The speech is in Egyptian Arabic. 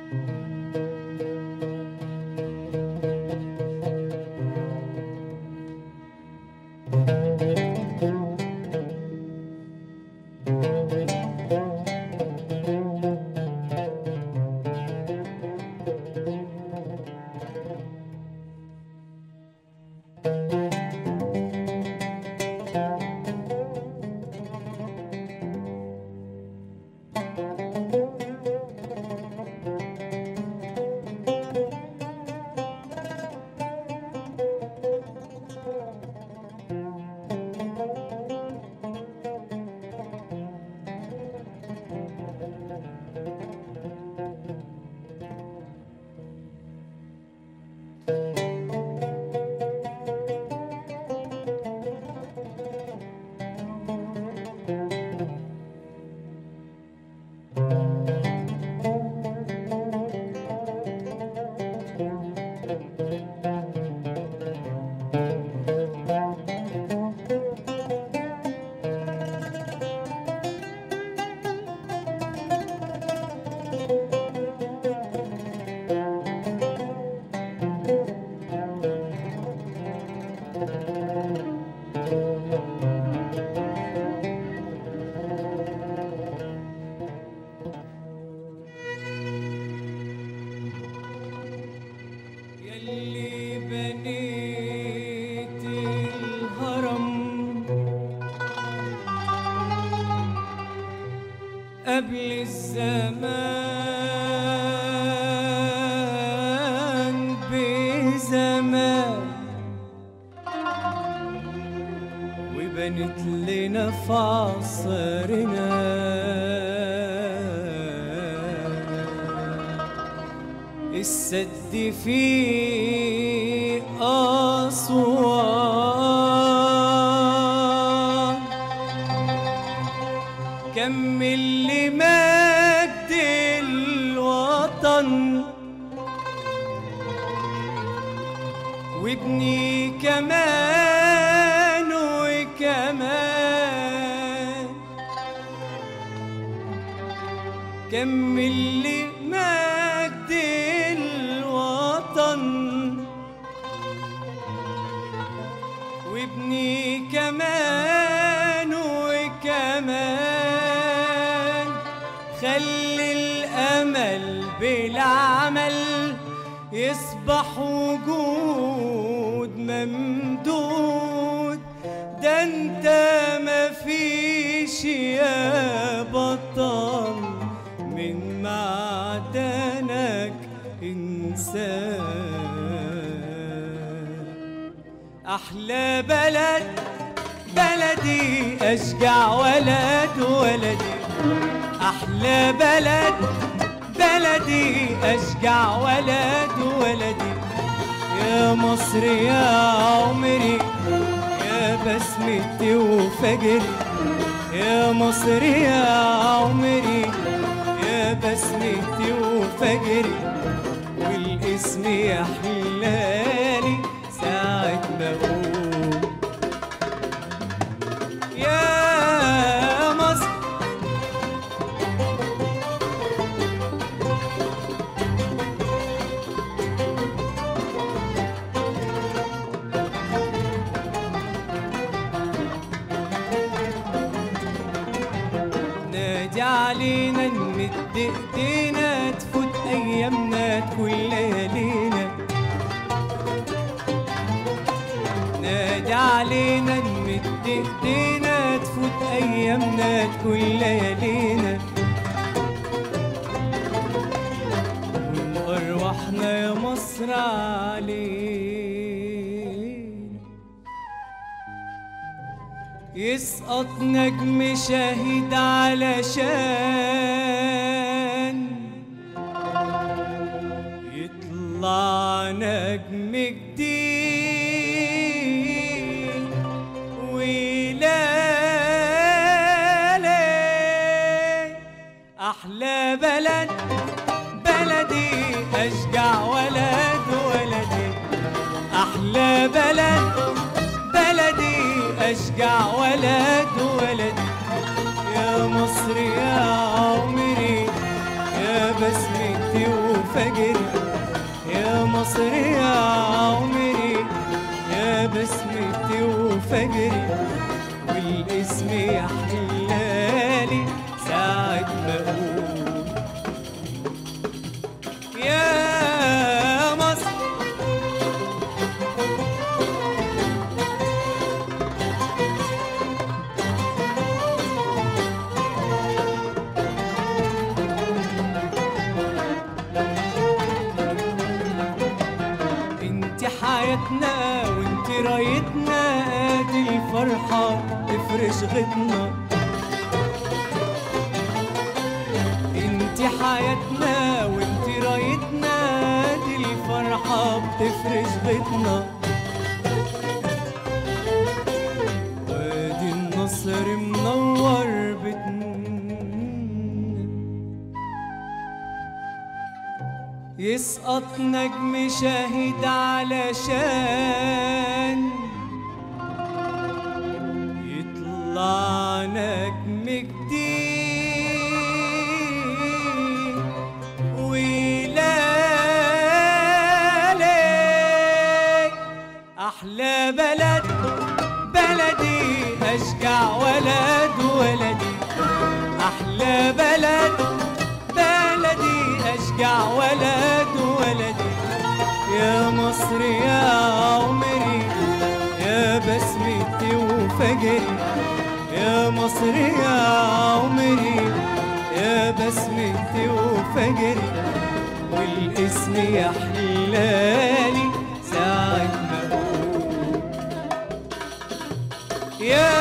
يلي بنيت الهرم قبل الزمان بزمان وبنت لنا في عصرنا السد في أسوان كمل لمجد الوطن وابني كمان وكمان كمل لي مجد الوطن وابني كمان وكمان خلي الأمل بالعمل يصبح وجود ممدود ده انت مفيش يا بطل من معدنك إنسان أحلى بلد بلدي أشجع ولد ولدي أحلى بلد بلدي أشجع ولد ولدي يا مصر يا عمري يا بسمتي وفجري يا مصر يا عمري يا بسمتي وفجري والاسم يحلالي ساعة ما أقول يا مصر نادي علينا نمد ايدينا تفوت ايامنا تكون ليالينا نادي علينا نمد ايدينا تفوت ايامنا تكون ليالينا وان ارواحنا يا مصر علينا يسقط نجم شهيد علشان يطلع نجم جديد ويلالي أحلى بلد بلدي أشجع ولد ولدي أحلى بلد بلدي أشجع ولد ولدي يا مصر يا عمري يا بسمتي وفجري يا مصر يا عمري يا بسمتي وفجري والاسم يحلالي ساعة ما اقول يا مصر انت حياتنا وانت رايتنا ادي الفرحة تفرش غيطنا انت حياتنا وانت رايتنا ادي الفرحة بتفرش غيطنا وادي النصر منور بيتنا يسقط نجم شاهد علشان يطلع نجم جديد ويلالي أحلى بلد بلدي أشجع ولد ولدي أحلى بلد بلدي أشجع ولد ولدي يا مصر يا عمري يا بسمتي وفجري يا مصر يا عمري يا بسمتي وفجري والاسم يحلالي ساعة ما أقول يا